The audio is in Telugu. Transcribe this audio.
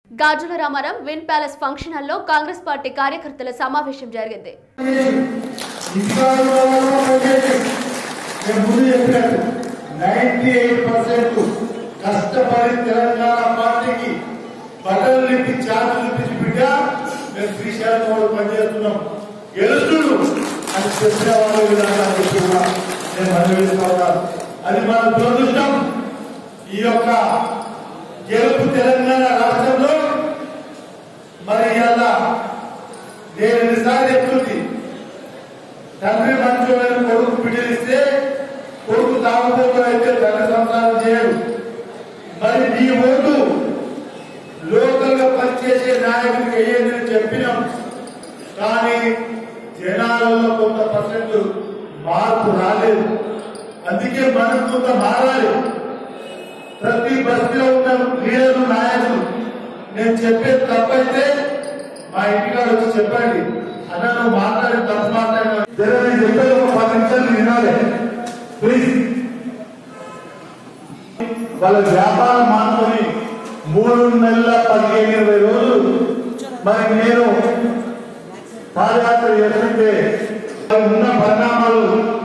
గాజుల రామారం విన్ ప్యాలెస్ ఫంక్షన్ హాల్లో కాంగ్రెస్ పార్టీ కార్యకర్తల సమావేశం జరిగింది అధికారులలో పనిచేసి నేను ముందు చెప్పినట్టు నైన్టీ ఎయిట్ పర్సెంట్ కష్టపడి తెలంగాణ పార్టీకి బట్టలు నింపి చార్జీలు నింపించి బిడ్డ మేము శ్రీశైలం వాళ్ళు పనిచేస్తున్నాం గెలుస్తుడు అని చెప్పిన వాళ్ళ విధంగా చెప్పి కూడా నేను అనుభవిస్తా ఉన్నాను అది మన దురదృష్టం ఈ యొక్క గెలుపు తెలంగాణ రాష్ట్రంలో మరి ఇలా నేను ఎన్నిసార్లు చెప్తుంది తండ్రి మంచోడని కొడుకు పిడిలిస్తే కొడుకు తాగుబోతు అయితే తండ్రి సంసారం చేయడు మరి నీ ఓటు లోకల్ గా పనిచేసే నాయకుడికి వేయండి అని చెప్పినాం కానీ జనాలలో కొంత పర్సెంట్ మార్పు రాలేదు అందుకే మనం కొంత మారాలి ప్రతి బస్తీలో ఉన్న లీడర్లు నాయకులు నేను చెప్పేది తప్పైతే మా ఇంటికాడ వచ్చి చెప్పండి అన్న నువ్వు మాట్లాడి తప్పు మాట్లాడినా జర నేను చెప్పేది ఒక పది నిమిషాలు వినాలి ప్లీజ్ వాళ్ళ వ్యాపారం మానుకొని మూడు నెలల పదిహేను ఇరవై రోజులు మరి నేను పాదయాత్ర చేస్తుంటే ఉన్న పరిణామాలు